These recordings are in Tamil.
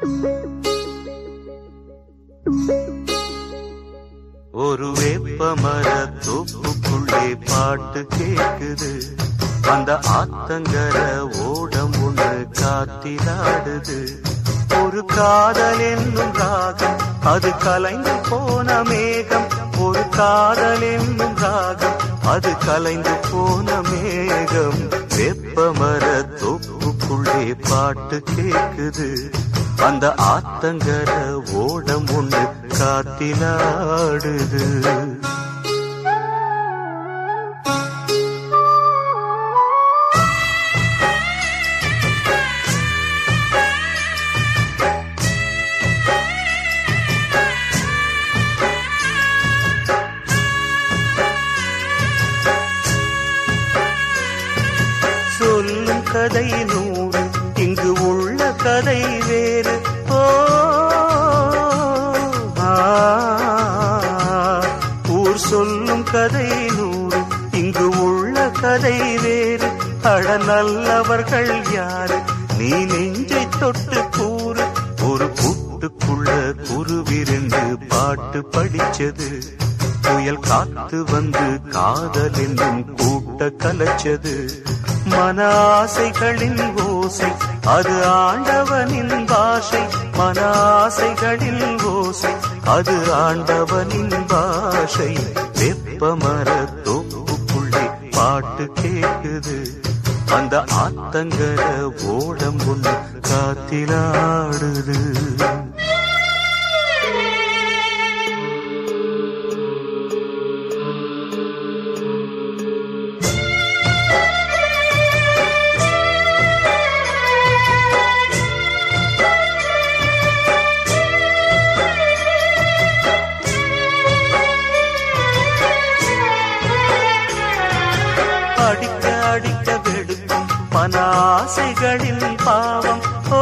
ஒரு வேப்பமர தோப்புக்குள்ளே பாட்டு கேக்குது அந்த ஆத்தங்கர ஓடம் ஒண்ணு காத்திலாடுது ஒரு காதல் என்னும் ராகம் அது கலைந்து போன மேகம் ஒரு காதல் என்னும் ராகம் அது கலைந்து போன மேகம் வேப்பமர தோப்புக்குள்ளே பாட்டு கேக்குது அந்த ஆத்தங்கர ஓடம் ஒண்ணு காத்திலாடுது சொல்லும் கதை நூறு இங்கு உள்ள கதை வேறு ஓ ஆ, ஊர் சொல்லும் கதை நூறு இங்கு உள்ள கதை வேறு அட நல்லவர்கள் யாரு நீ நெஞ்சை தொட்டு கூறு ஒரு கூட்டுக்குள்ள குருவிருந்து பாட்டு படிச்சது புயல் காத்து வந்து காதல் என்னும் கூட்ட கலைச்சது மன ஆசைகளின் ஓசை அது ஆண்டவனின் பாஷை மன ஆசைகளின் ஓசை அது ஆண்டவனின் பாஷை வெப்பமர தோப்புக்குள்ளே பாட்டு கேக்குது அந்த ஆத்தங்கர ஓடம் ஒண்ணு காத்திலாடுது அடிக்க அடிக்க வெடுக்கும் மன ஆசைகளின் பாவம் ஓ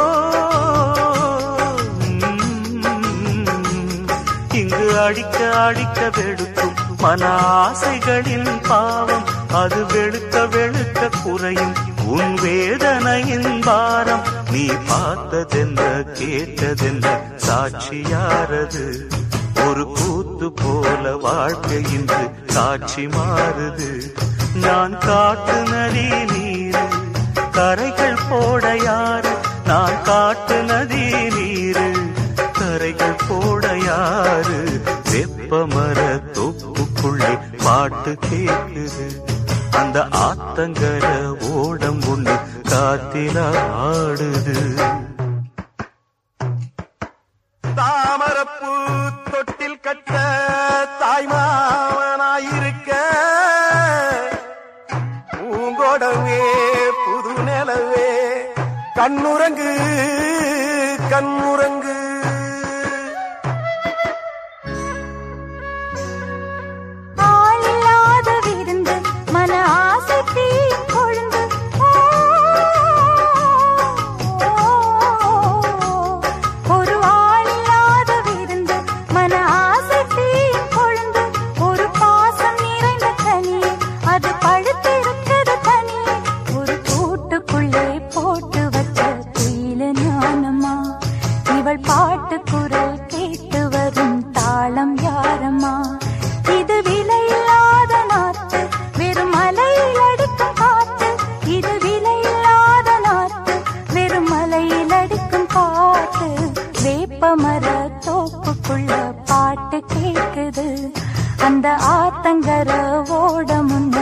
உம். இங்கு அடிக்க அடிக்க வெடுக்கும் மன ஆசைகளின் பாவம் அது வெளுக்க வெளுக்க குறையும் உன் வேதனையின் பாரம் நீ பார்த்ததென்ன கேட்டதென்ன சாட்சியாரது ஒரு கூத்து போல வாழ்க்கை இன்று காட்சி மாறுது நான் காட்டு நதி நீரு கரைகள் போட யாரு நான் காட்டு நதி நீரு கரைகள் போட யாரு வெப்பமர தொப்புக்குள்ளே பாட்டு கேக்குது அந்த ஆத்தங்கர ஓடம் ஒண்ணு காத்தில ஆடுது தாமரப்பூ தொட்டில் கட்ட தாய்மாவனாயிருக்க பூங்கோடவே புது நிலவே கண்ணுறங்கு கண்ணுறங்கு ஆளில்லாத விருந்து மன ஆசை தீ கொழுந்து ஓ, ஒரு ஆளில்லாத விருந்து மன ஆசை தீ கொழுந்து ஒரு பாசம் நிறைந்த கனியே அது பழுத்திருக்கிறது தனியே ஒரு கூட்டுக்குள்ளே போட்டு வச்ச குயில ஞானமா இவள் பாட்டு குரல் கேட்டு வரும் தாளம் யாரம்மா இது விலையில்லாத நாத்து வெறும் மலையில் அடிக்கும் காத்து இது விலையில்லாத நாத்து வெறும் மலையில் அடிக்கும் காத்து வேப்பமர தோப்புக்குள்ள பாட்டு கேக்குது அந்த ஆத்தங்கர ஓட முன்னு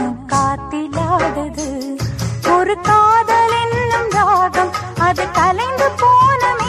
காத்திலாடுது ஒரு காதல் என்னும் ராகம் அது கலைந்து போன